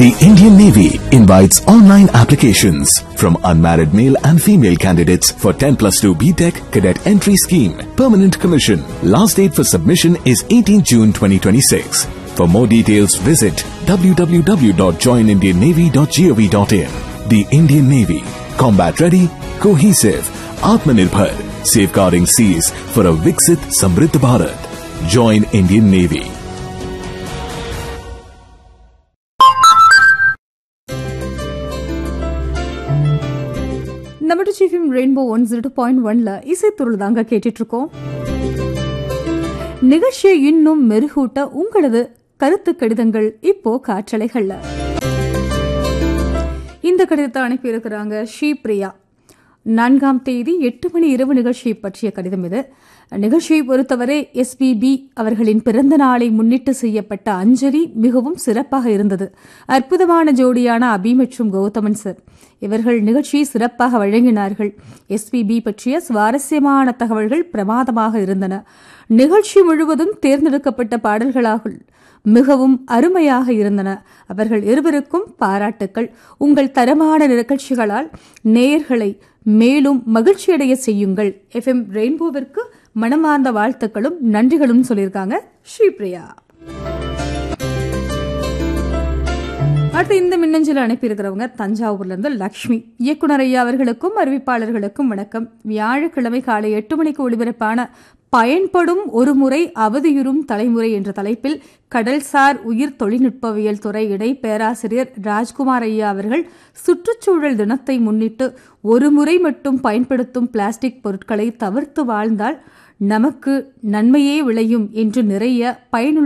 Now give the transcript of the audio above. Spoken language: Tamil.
The Indian Navy invites online applications from unmarried male and female candidates for 10 plus 2 BTEC cadet entry scheme, permanent commission. Last date for submission is 18 June 2026. For more details, visit www.joinindiannavy.gov.in. The Indian Navy, combat ready, cohesive, Atmanirbhar, safeguarding seas for a Viksit Samriddh Bharat. Join Indian Navy. நம்ம சீஃபிம் ரெயின்போ ஒன் ஜீரோ பாயிண்ட் ஒன்ல இசைப்பொருள் தாங்க கேட்டுட்டு இருக்கோம் நிகழ்ச்சியை இன்னும் மெருகூட்ட உங்களது கருத்து கடிதங்கள் இப்போ காற்றலைகள்ல இந்த கடிதத்தை அனுப்பியிருக்கிறாங்க ஸ்ரீ பிரியா நான்காம் தேதி எட்டு மணி இரவு நிகழ்ச்சியை பற்றிய கடிதம் இது நிகழ்ச்சியை பொறுத்தவரை எஸ்பிபி அவர்களின் பிறந்த நாளை முன்னிட்டு செய்யப்பட்ட அஞ்சலி மிகவும் சிறப்பாக இருந்தது அற்புதமான ஜோடியான அபி மற்றும் கௌதமன் சார் இவர்கள் நிகழ்ச்சியை சிறப்பாக வழங்கினார்கள் எஸ்பிபி பற்றிய சுவாரஸ்யமான தகவல்கள் பிரமாதமாக இருந்தன நிகழ்ச்சி முழுவதும் தேர்ந்தெடுக்கப்பட்ட பாடல்களாக மிகவும் அருமையாக இருந்தன அவர்கள் இருவருக்கும் பாராட்டுக்கள் உங்கள் தரமான நிகழ்ச்சிகளால் நேயர்களை மேலும் மகிழ்ச்சியடைய செய்யுங்கள் எஃப்எம் ரெயின்போவிற்கு மனமார்ந்த வாழ்த்துக்களும் நன்றிகளும் சொல்லியிருக்காங்க ஸ்ரீபிரியா அடுத்து இந்த மின்னஞ்சல் அனுப்பியிருக்கிறவங்க தஞ்சாவூர்ல இருந்து லக்ஷ்மி இயக்குனர் ஐயா அவர்களுக்கும் அறிவிப்பாளர்களுக்கும் வணக்கம் வியாழக்கிழமை காலை எட்டு மணிக்கு ஒளிபரப்பான பயன்படும் ஒரு முறை அவதியுறும் தலைமுறை என்ற தலைப்பில் கடல்சார் உயிர் தொழில்நுட்பவியல் துறை இணை பேராசிரியர் ராஜ்குமார் ஐயா அவர்கள் சுற்றுச்சூழல் தினத்தை முன்னிட்டு ஒரு முறை மட்டும் பயன்படுத்தும் பிளாஸ்டிக் பொருட்களை தவிர்த்து வாழ்ந்தால் நமக்கு நன்மையே விளையும் என்று நிறைய பயனுள்ள